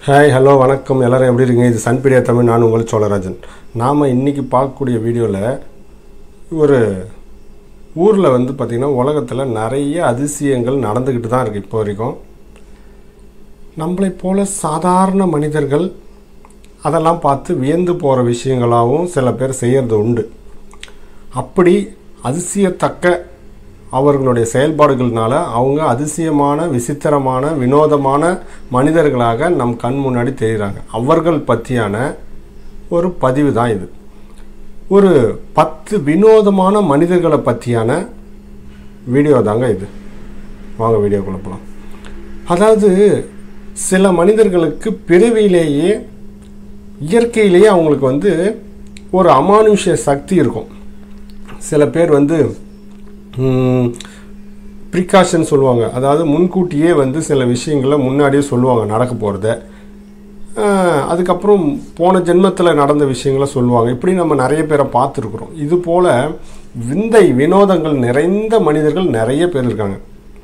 hi hello வணக்கம் எல்லாரும் எப்படி இருக்கீங்க இது சன்பீடியா தமிழ் நான் உங்கள் சோழராஜன் நாம் இன்றைக்கி பார்க்கக்கூடிய வீடியோவில் ஒரு ஊரில் வந்து பார்த்திங்கன்னா உலகத்தில் நிறைய அதிசயங்கள் நடந்துக்கிட்டு தான் இருக்குது இப்போ வரைக்கும் நம்மளைப் போல சாதாரண மனிதர்கள் அதெல்லாம் பார்த்து வியந்து போகிற விஷயங்களாகவும் சில பேர் செய்கிறது உண்டு அப்படி அதிசயத்தக்க அவர்களுடைய செயல்பாடுகள்னால அவங்க அதிசயமான விசித்திரமான வினோதமான மனிதர்களாக நம் கண் முன்னாடி தெரிகிறாங்க அவர்கள் பற்றியான ஒரு பதிவு தான் இது ஒரு பத்து வினோதமான மனிதர்களை பற்றியான வீடியோ தாங்க இது வாங்க வீடியோக்குள்ள போகலாம் அதாவது சில மனிதர்களுக்கு பிறவியிலேயே இயற்கையிலேயே அவங்களுக்கு வந்து ஒரு அமானுஷ்ய சக்தி இருக்கும் சில பேர் வந்து ப்ரிகாஷன் சொல்லுவாங்க அதாவது முன்கூட்டியே வந்து சில விஷயங்களை முன்னாடியே சொல்லுவாங்க நடக்க போகிறத அதுக்கப்புறம் போன ஜென்மத்தில் நடந்த விஷயங்களை சொல்லுவாங்க இப்படி நம்ம நிறைய பேரை பார்த்துருக்குறோம் இது போல் விந்தை வினோதங்கள் நிறைந்த மனிதர்கள் நிறைய பேர் இருக்காங்க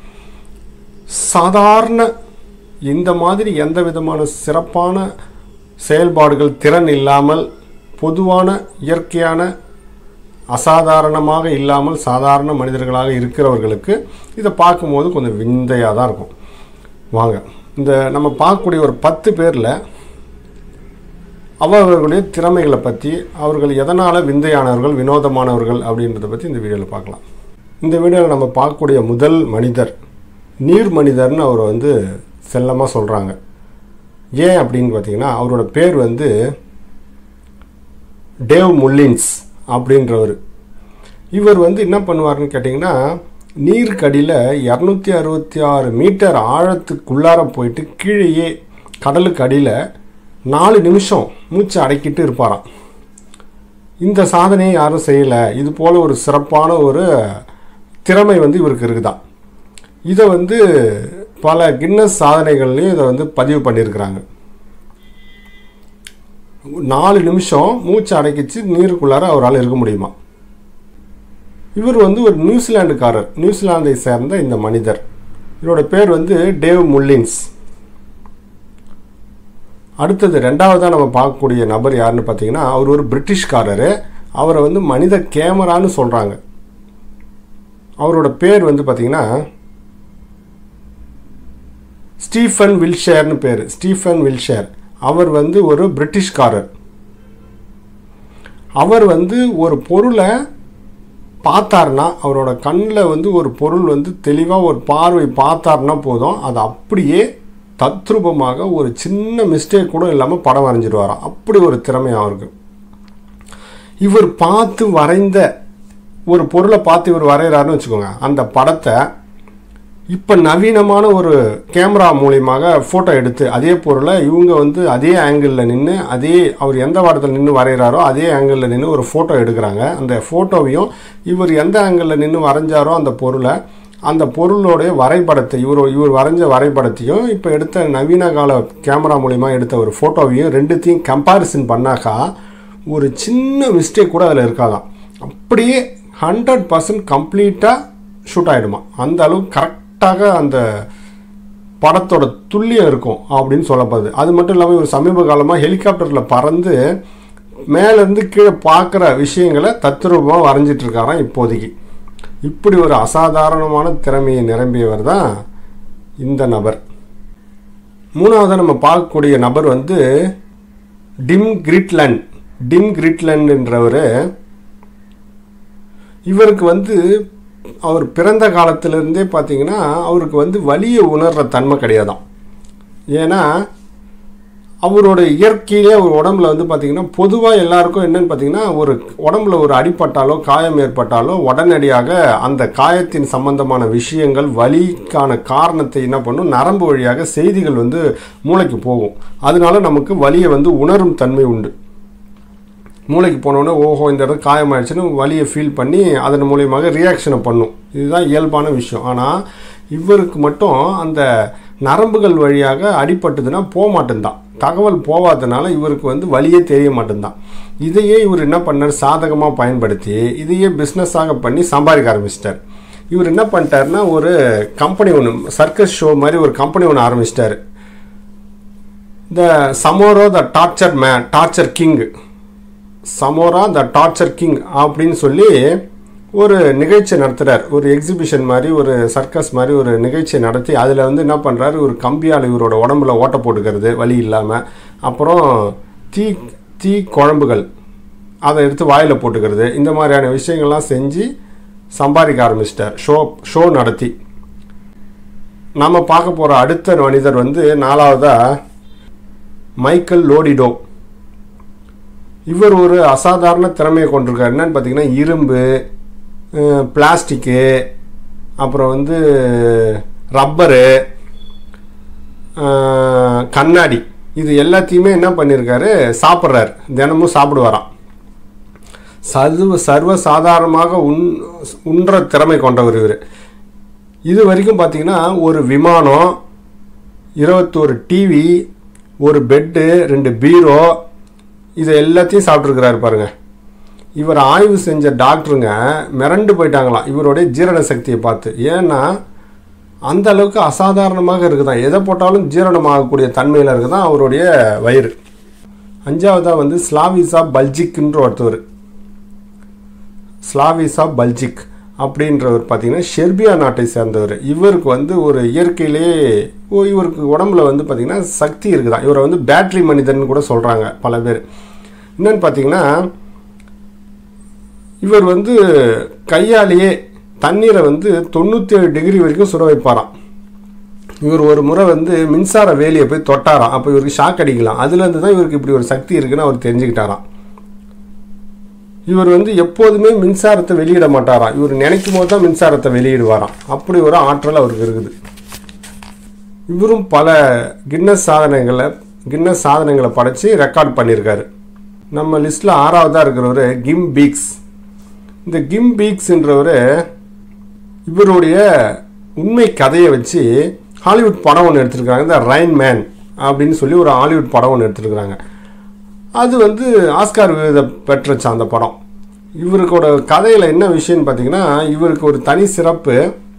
சாதாரண இந்த மாதிரி எந்த விதமான சிறப்பான செயல்பாடுகள் திறன் இல்லாமல் பொதுவான இயற்கையான அசாதாரணமாக இல்லாமல் சாதாரண மனிதர்களாக இருக்கிறவர்களுக்கு இதை பார்க்கும்போது கொஞ்சம் விந்தையாக தான் இருக்கும் வாங்க இந்த நம்ம பார்க்கக்கூடிய ஒரு பத்து பேரில் அவர்களுடைய திறமைகளை பற்றி அவர்கள் எதனால் விந்தையானவர்கள் வினோதமானவர்கள் அப்படின்றத பற்றி இந்த வீடியோவில் பார்க்கலாம் இந்த வீடியோவில் நம்ம பார்க்கக்கூடிய முதல் மனிதர் நீர் மனிதர்னு அவர் வந்து செல்லமாக சொல்கிறாங்க ஏன் அப்படின்னு பார்த்தீங்கன்னா அவரோட பேர் வந்து டேவ் முல்லின்ஸ் அப்படின்றவர் இவர் வந்து என்ன பண்ணுவார்னு கேட்டிங்கன்னா நீர்க்கடியில் இரநூத்தி அறுபத்தி ஆறு மீட்டர் ஆழத்துக்குள்ளார போயிட்டு கீழேயே கடலுக்கு அடியில் நாலு நிமிஷம் மூச்சை அடக்கிட்டு இருப்பாராம் இந்த சாதனையை யாரும் செய்யலை இது போல் ஒரு சிறப்பான ஒரு திறமை வந்து இவருக்கு இருக்குதான் இதை வந்து பல கின்னஸ் சாதனைகள்லையும் இதை வந்து பதிவு பண்ணியிருக்கிறாங்க நாலு நிமிஷம் மூச்சு அடக்கிச்சு நீருக்குள்ளார அவரால் இருக்க முடியுமா இவர் வந்து ஒரு நியூசிலாண்டுக்காரர் நியூசிலாந்தை சேர்ந்த இந்த மனிதர் இவரோட பேர் வந்து டேவ் முல்லின்ஸ் அடுத்தது ரெண்டாவதாக நம்ம பார்க்கக்கூடிய நபர் யாருன்னு பார்த்தீங்கன்னா அவர் ஒரு பிரிட்டிஷ்காரர் அவரை வந்து மனித கேமரான்னு சொல்கிறாங்க அவரோட பேர் வந்து பார்த்தீங்கன்னா ஸ்டீஃபன் வில்ஷேர்னு பேர் ஸ்டீஃபன் வில்ஷேர் அவர் வந்து ஒரு பிரிட்டிஷ்காரர் அவர் வந்து ஒரு பொருளை பார்த்தாருன்னா அவரோட கண்ணில் வந்து ஒரு பொருள் வந்து தெளிவாக ஒரு பார்வை பார்த்தாருன்னா போதும் அது அப்படியே தத்ரூபமாக ஒரு சின்ன மிஸ்டேக் கூட இல்லாமல் படம் வரைஞ்சிடுவாராம் அப்படி ஒரு திறமை அவருக்கு இவர் பார்த்து வரைந்த ஒரு பொருளை பார்த்து இவர் வரைகிறாருன்னு வச்சுக்கோங்க அந்த படத்தை இப்போ நவீனமான ஒரு கேமரா மூலியமாக ஃபோட்டோ எடுத்து அதே பொருளை இவங்க வந்து அதே ஆங்கிளில் நின்று அதே அவர் எந்த வாரத்தில் நின்று வரைகிறாரோ அதே ஆங்கிளில் நின்று ஒரு ஃபோட்டோ எடுக்கிறாங்க அந்த ஃபோட்டோவையும் இவர் எந்த ஆங்கிளில் நின்று வரைஞ்சாரோ அந்த பொருளை அந்த பொருளோடைய வரைபடத்தை இவர் இவர் வரைஞ்ச வரைபடத்தையும் இப்போ எடுத்த நவீன கால கேமரா மூலிமா எடுத்த ஒரு ஃபோட்டோவையும் ரெண்டுத்தையும் கம்பேரிசன் பண்ணாக்கா ஒரு சின்ன மிஸ்டேக் கூட அதில் இருக்காதான் அப்படியே ஹண்ட்ரட் பர்சன்ட் கம்ப்ளீட்டாக ஷூட் ஆகிடுமா அந்த அளவுக்கு கரெக்ட் கரெக்டாக அந்த படத்தோட துல்லியம் இருக்கும் அப்படின்னு சொல்லப்படுது அது மட்டும் இல்லாமல் ஒரு சமீப காலமாக ஹெலிகாப்டரில் பறந்து மேலேருந்து கீழே பார்க்குற விஷயங்களை தத்ரூபமாக வரைஞ்சிட்ருக்காராம் இப்போதைக்கு இப்படி ஒரு அசாதாரணமான திறமையை நிரம்பியவர் தான் இந்த நபர் மூணாவதாக நம்ம பார்க்கக்கூடிய நபர் வந்து டிம் கிரிட்லண்ட் டிம் கிரிட்லண்டுன்றவர் இவருக்கு வந்து அவர் பிறந்த காலத்திலிருந்தே பார்த்தீங்கன்னா அவருக்கு வந்து வலியை உணர்கிற தன்மை கிடையாதான் ஏன்னா அவரோட இயற்கையிலே அவர் உடம்புல வந்து பார்த்திங்கன்னா பொதுவாக எல்லாருக்கும் என்னென்னு பார்த்தீங்கன்னா ஒரு உடம்புல ஒரு அடிப்பட்டாலோ காயம் ஏற்பட்டாலோ உடனடியாக அந்த காயத்தின் சம்பந்தமான விஷயங்கள் வலிக்கான காரணத்தை என்ன பண்ணும் நரம்பு வழியாக செய்திகள் வந்து மூளைக்கு போகும் அதனால நமக்கு வலியை வந்து உணரும் தன்மை உண்டு மூளைக்கு போனோடனே ஓஹோ இந்த இடத்துல காயமாயிடுச்சுன்னு வலியை ஃபீல் பண்ணி அதன் மூலியமாக ரியாக்ஷனை பண்ணும் இதுதான் இயல்பான விஷயம் ஆனால் இவருக்கு மட்டும் அந்த நரம்புகள் வழியாக அடிபட்டுதுன்னா போக மாட்டேன்தான் தகவல் போகாதனால இவருக்கு வந்து வழியே தெரிய மாட்டேன்தான் இதையே இவர் என்ன பண்ணார் சாதகமாக பயன்படுத்தி இதையே பிஸ்னஸாக பண்ணி சம்பாதிக்க ஆரம்பிச்சிட்டார் இவர் என்ன பண்ணிட்டாருன்னா ஒரு கம்பெனி ஒன்று சர்க்கஸ் ஷோ மாதிரி ஒரு கம்பெனி ஒன்று ஆரம்பிச்சிட்டாரு இந்த Samoro the torture man torture king Samora the torture king அப்படின்னு சொல்லி ஒரு நிகழ்ச்சி நடத்துகிறார் ஒரு எக்ஸிபிஷன் மாதிரி ஒரு சர்க்கஸ் மாதிரி ஒரு நிகழ்ச்சி நடத்தி அதில் வந்து என்ன பண்ணுறாரு ஒரு கம்பியால் இவரோட உடம்புல ஓட்ட போட்டுக்கிறது வழி இல்லாமல் அப்புறம் தீ தீ குழம்புகள் அதை எடுத்து வாயில் போட்டுக்கிறது இந்த மாதிரியான விஷயங்கள்லாம் செஞ்சு சம்பாதிக்க ஆரம்பிச்சிட்டார் ஷோ ஷோ நடத்தி நம்ம பார்க்க போகிற அடுத்த மனிதர் வந்து நாலாவதாக மைக்கேல் லோடிடோ இவர் ஒரு அசாதாரண திறமையை கொண்டிருக்கார் என்னன்னு பார்த்தீங்கன்னா இரும்பு பிளாஸ்டிக்கு அப்புறம் வந்து ரப்பரு கண்ணாடி இது எல்லாத்தையுமே என்ன பண்ணியிருக்காரு சாப்பிட்றாரு தினமும் சாப்பிடுவாராம் சர்வ சர்வ சாதாரணமாக உண் உண்ற திறமை கொண்டவர் இவர் இது வரைக்கும் பார்த்தீங்கன்னா ஒரு விமானம் இருபத்தோரு டிவி ஒரு பெட்டு ரெண்டு பீரோ இது எல்லாத்தையும் சாப்பிட்ருக்கிறாரு பாருங்க இவர் ஆய்வு செஞ்ச டாக்டருங்க மிரண்டு போயிட்டாங்களாம் இவருடைய ஜீரண சக்தியை பார்த்து ஏன்னா அந்த அளவுக்கு அசாதாரணமாக இருக்குதான் எதை போட்டாலும் ஜீரணமாகக்கூடிய தன்மையில் இருக்குதான் அவருடைய வயிறு அஞ்சாவதாக வந்து ஸ்லாவிசா பல்ஜிக்ன்ற ஒருத்தவர் ஸ்லாவிசா பல்ஜிக் அப்படின்றவர் பார்த்தீங்கன்னா ஷெர்பியா நாட்டை சேர்ந்தவர் இவருக்கு வந்து ஒரு இயற்கையிலே ஓ இவருக்கு உடம்புல வந்து பார்த்திங்கன்னா சக்தி இருக்குதான் இவரை வந்து பேட்ரி மனிதன் கூட சொல்கிறாங்க பல பேர் என்னன்னு பார்த்தீங்கன்னா இவர் வந்து கையாலேயே தண்ணீரை வந்து தொண்ணூற்றி ஏழு டிகிரி வரைக்கும் சுட வைப்பாராம் இவர் ஒரு முறை வந்து மின்சார வேலியை போய் தொட்டாராம் அப்போ இவருக்கு ஷாக் அடிக்கலாம் அதுலேருந்து தான் இவருக்கு இப்படி ஒரு சக்தி இருக்குன்னு அவர் தெரிஞ்சுக்கிட்டாராம் இவர் வந்து எப்போதுமே மின்சாரத்தை வெளியிட மாட்டாராம் இவர் நினைக்கும் போது தான் மின்சாரத்தை வெளியிடுவாராம் அப்படி ஒரு ஆற்றல் அவருக்கு இருக்குது இவரும் பல கின்னஸ் சாதனைகளை கின்னஸ் சாதனைகளை படைச்சு ரெக்கார்ட் பண்ணியிருக்காரு நம்ம லிஸ்ட்டில் ஆறாவதாக இருக்கிறவர் கிம் பீக்ஸ் இந்த கிம் பீக்ஸ்ன்றவர் இவருடைய உண்மை கதையை வச்சு ஹாலிவுட் படம் ஒன்று எடுத்திருக்காங்க இந்த ரைன் மேன் அப்படின்னு சொல்லி ஒரு ஹாலிவுட் படம் ஒன்று எடுத்திருக்கிறாங்க அது வந்து ஆஸ்கார் விருதை பெற்றுச்சு அந்த படம் இவருக்கோட கதையில் என்ன விஷயம்னு பார்த்தீங்கன்னா இவருக்கு ஒரு தனி சிறப்பு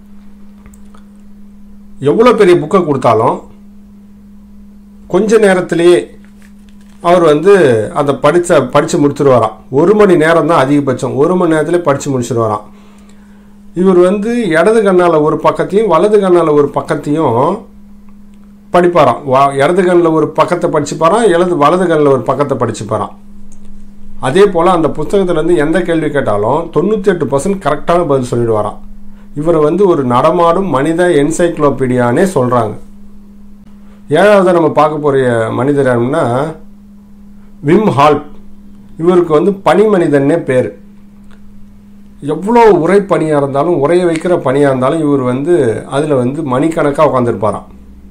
எவ்வளோ பெரிய புக்கை கொடுத்தாலும் கொஞ்ச நேரத்திலேயே அவர் வந்து அதை படித்த படித்து முடிச்சிருவாராம் ஒரு மணி நேரம் தான் அதிகபட்சம் ஒரு மணி நேரத்திலே படித்து முடிச்சிருவாராம் இவர் வந்து இடது கண்ணால் ஒரு பக்கத்தையும் வலது கண்ணால் ஒரு பக்கத்தையும் படிப்பாராம் வா இடது கண்ணில் ஒரு பக்கத்தை படிச்சுப்பாராம் இடது வலது கண்ணில் ஒரு பக்கத்தை படிச்சுப்பாராம் அதே போல் அந்த புத்தகத்துலேருந்து எந்த கேள்வி கேட்டாலும் தொண்ணூற்றி எட்டு பர்சன்ட் கரெக்டான பதில் சொல்லிடுவாராம் இவரை வந்து ஒரு நடமாடும் மனித என்சைக்ளோபீடியானே சொல்கிறாங்க ஏழாவது நம்ம பார்க்க போகிற மனிதர் யாருன்னா விம் ஹால்ப் இவருக்கு வந்து பனி மனிதன்னே பேர் எவ்வளோ உரை பணியாக இருந்தாலும் உரைய வைக்கிற பணியாக இருந்தாலும் இவர் வந்து அதில் வந்து மணிக்கணக்காக உட்காந்துருப்பாராம்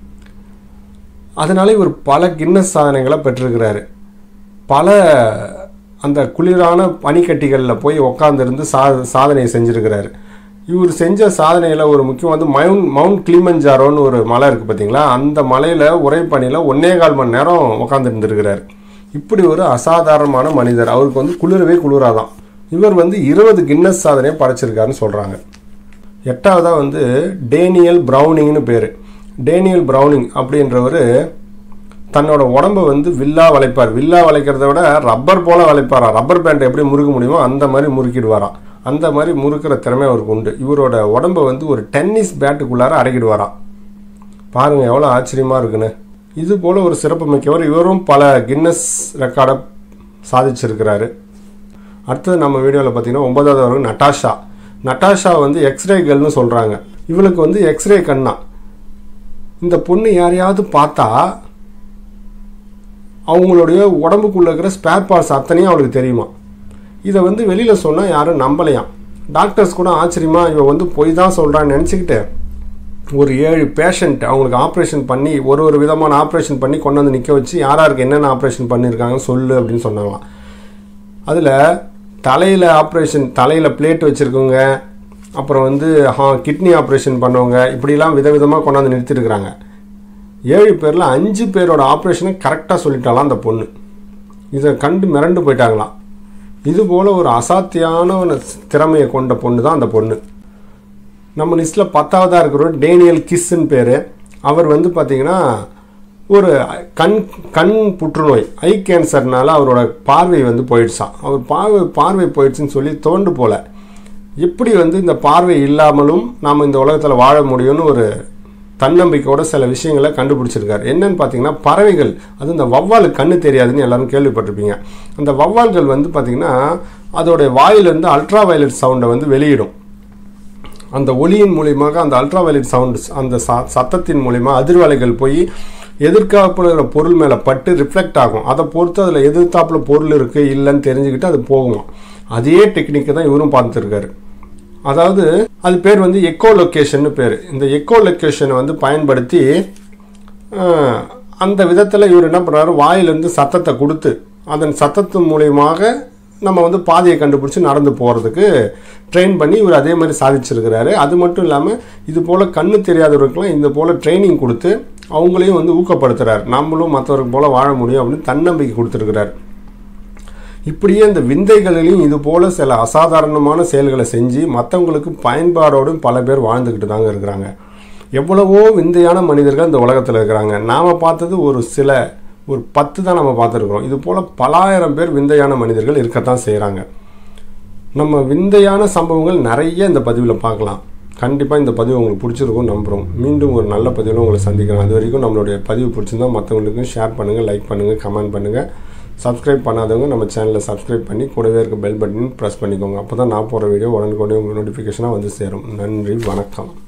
அதனால இவர் பல கின்னஸ் சாதனைகளை பெற்றிருக்கிறாரு பல அந்த குளிரான பனிக்கட்டிகளில் போய் உக்காந்துருந்து சா சாதனை செஞ்சுருக்கிறாரு இவர் செஞ்ச சாதனையில் ஒரு முக்கியம் வந்து மவுண்ட் மவுண்ட் கிளிமஞ்சாரோன்னு ஒரு மலை இருக்குது பார்த்தீங்களா அந்த மலையில் உரை பணியில் ஒன்னே கால் மணி நேரம் உட்காந்துருந்துருக்கிறார் இப்படி ஒரு அசாதாரணமான மனிதர் அவருக்கு வந்து குளிரவே குளிராதான் இவர் வந்து இருபது கின்னஸ் சாதனையை படைச்சிருக்காருன்னு சொல்கிறாங்க எட்டாவதாக வந்து டேனியல் ப்ரௌனிங்னு பேர் டேனியல் ப்ரௌனிங் அப்படின்றவர் தன்னோட உடம்பை வந்து வில்லா வளைப்பார் வில்லா வளைக்கிறத விட ரப்பர் போல வளைப்பாரா ரப்பர் பேண்ட் எப்படி முறுக்க முடியுமோ அந்த மாதிரி முறுக்கிடுவாராம் அந்த மாதிரி முறுக்கிற திறமை அவருக்கு உண்டு இவரோட உடம்பை வந்து ஒரு டென்னிஸ் பேட்டுக்குள்ளார அடக்கிடுவாராம் பாருங்க எவ்வளோ ஆச்சரியமாக இருக்குன்னு இது போல் ஒரு சிறப்பு மிக்கவர் இவரும் பல கின்னஸ் ரெக்கார்டை சாதிச்சிருக்கிறாரு அடுத்தது நம்ம வீடியோவில் பார்த்தீங்கன்னா ஒன்பதாவது வரைக்கும் நட்டாஷா நட்டாஷா வந்து எக்ஸ்ரே கேர்ள்னு சொல்கிறாங்க இவளுக்கு வந்து எக்ஸ்ரே கண்ணா இந்த பொண்ணு யாரையாவது பார்த்தா அவங்களுடைய உடம்புக்குள்ளே இருக்கிற ஸ்பேர் பார்ட்ஸ் அத்தனையும் அவளுக்கு தெரியுமா இதை வந்து வெளியில் சொன்னால் யாரும் நம்பலையாம் டாக்டர்ஸ் கூட ஆச்சரியமா இவ வந்து பொய் தான் சொல்கிறான்னு நினச்சிக்கிட்டு ஒரு ஏழு பேஷண்ட் அவங்களுக்கு ஆப்ரேஷன் பண்ணி ஒரு ஒரு விதமான ஆப்ரேஷன் பண்ணி கொண்டு வந்து நிற்க வச்சு யார் யாருக்கு என்னென்ன ஆப்ரேஷன் பண்ணியிருக்காங்க சொல்லு அப்படின்னு சொன்னாங்களாம் அதில் தலையில் ஆப்ரேஷன் தலையில் பிளேட் வச்சுருக்கவங்க அப்புறம் வந்து ஹா கிட்னி ஆப்ரேஷன் பண்ணவங்க இப்படிலாம் விதவிதமாக கொண்டாந்து நிறுத்திருக்கிறாங்க ஏழு பேரில் அஞ்சு பேரோட ஆப்ரேஷனை கரெக்டாக சொல்லிட்டாலாம் அந்த பொண்ணு இதை கண்டு மிரண்டு போயிட்டாங்களாம் இது போல் ஒரு அசாத்தியான ஒரு திறமையை கொண்ட பொண்ணு தான் அந்த பொண்ணு நம்ம லிஸ்ட்டில் பத்தாவதாக இருக்கிறவர் டேனியல் கிஸ்ன்னு பேர் அவர் வந்து பார்த்திங்கன்னா ஒரு கண் கண் புற்றுநோய் ஐ கேன்சர்னால அவரோட பார்வை வந்து போயிடுச்சான் அவர் பார்வை பார்வை போயிடுச்சுன்னு சொல்லி தோண்டு போல எப்படி வந்து இந்த பார்வை இல்லாமலும் நாம் இந்த உலகத்தில் வாழ முடியும்னு ஒரு தன்னம்பிக்கையோட சில விஷயங்களை கண்டுபிடிச்சிருக்காரு என்னன்னு பார்த்தீங்கன்னா பறவைகள் அது இந்த வவ்வாலுக்கு கண்ணு தெரியாதுன்னு எல்லாரும் கேள்விப்பட்டிருப்பீங்க அந்த வவ்வால்கள் வந்து பார்த்தீங்கன்னா அதோடைய வாயிலிருந்து அல்ட்ரா வயலட் சவுண்டை வந்து வெளியிடும் அந்த ஒளியின் மூலியமாக அந்த அல்ட்ரா வயலட் சவுண்ட் அந்த ச சத்தத்தின் மூலிமா அதிர்வலைகள் போய் எதிர்காப்புல பொருள் மேலே பட்டு ரிஃப்ளெக்ட் ஆகும் அதை பொறுத்து அதில் எதிர்த்தாப்புல பொருள் இருக்குது இல்லைன்னு தெரிஞ்சுக்கிட்டு அது போகும் அதே டெக்னிக்கை தான் இவரும் பார்த்துருக்காரு அதாவது அது பேர் வந்து எக்கோ லொக்கேஷன் பேர் இந்த எக்கோ லொக்கேஷனை வந்து பயன்படுத்தி ஆஹ், அந்த விதத்தில் இவர் என்ன பண்ணுறாரு வாயிலிருந்து சத்தத்தை கொடுத்து அதன் சத்தத்து மூலியமாக நம்ம வந்து பாதையை கண்டுபிடிச்சி நடந்து போகிறதுக்கு ட்ரெயின் பண்ணி இவர் அதே மாதிரி சாதிச்சிருக்கிறாரு அது மட்டும் இல்லாமல் இது போல் கண்ணு தெரியாதவர்களுக்கெல்லாம் இந்த போல் ட்ரைனிங் கொடுத்து அவங்களையும் வந்து ஊக்கப்படுத்துகிறார் நம்மளும் மற்றவருக்கு போல் வாழ முடியும் அப்படின்னு தன்னம்பிக்கை கொடுத்துருக்கிறார் இப்படியே இந்த விந்தைகளிலையும் இது போல சில அசாதாரணமான செயல்களை செஞ்சு மற்றவங்களுக்கு பயன்பாடோடும் பல பேர் வாழ்ந்துக்கிட்டு தாங்க இருக்கிறாங்க எவ்வளவோ விந்தையான மனிதர்கள் இந்த உலகத்தில் இருக்கிறாங்க நாம் பார்த்தது ஒரு சில ஒரு பத்து தான் நம்ம பார்த்துருக்குறோம் இது போல் பலாயிரம் பேர் விந்தையான மனிதர்கள் இருக்கத்தான் செய்கிறாங்க நம்ம விந்தையான சம்பவங்கள் நிறைய இந்த பதிவில் பார்க்கலாம் கண்டிப்பாக இந்த பதிவு உங்களுக்கு பிடிச்சிருக்கும் நம்புகிறோம் மீண்டும் ஒரு நல்ல பதிவில் உங்களை சந்திக்கிறேன் அது வரைக்கும் நம்மளுடைய பதிவு பிடிச்சிருந்தா மற்றவங்களுக்கும் ஷேர் பண்ணுங்கள் லைக் பண்ணுங்கள் கமெண்ட் பண்ணுங்கள் சப்ஸ்கிரைப் பண்ணாதவங்க நம்ம சேனலை சப்ஸ்கிரைப் பண்ணி கூடவே இருக்க பெல் பட்டன் ப்ரெஸ் பண்ணிக்கோங்க அப்போ தான் நான் போகிற வீடியோ உடனுக்குடனே உங்களுக்கு நோட்டிஃபிகேஷனாக வந்து சேரும் நன்றி வணக்கம்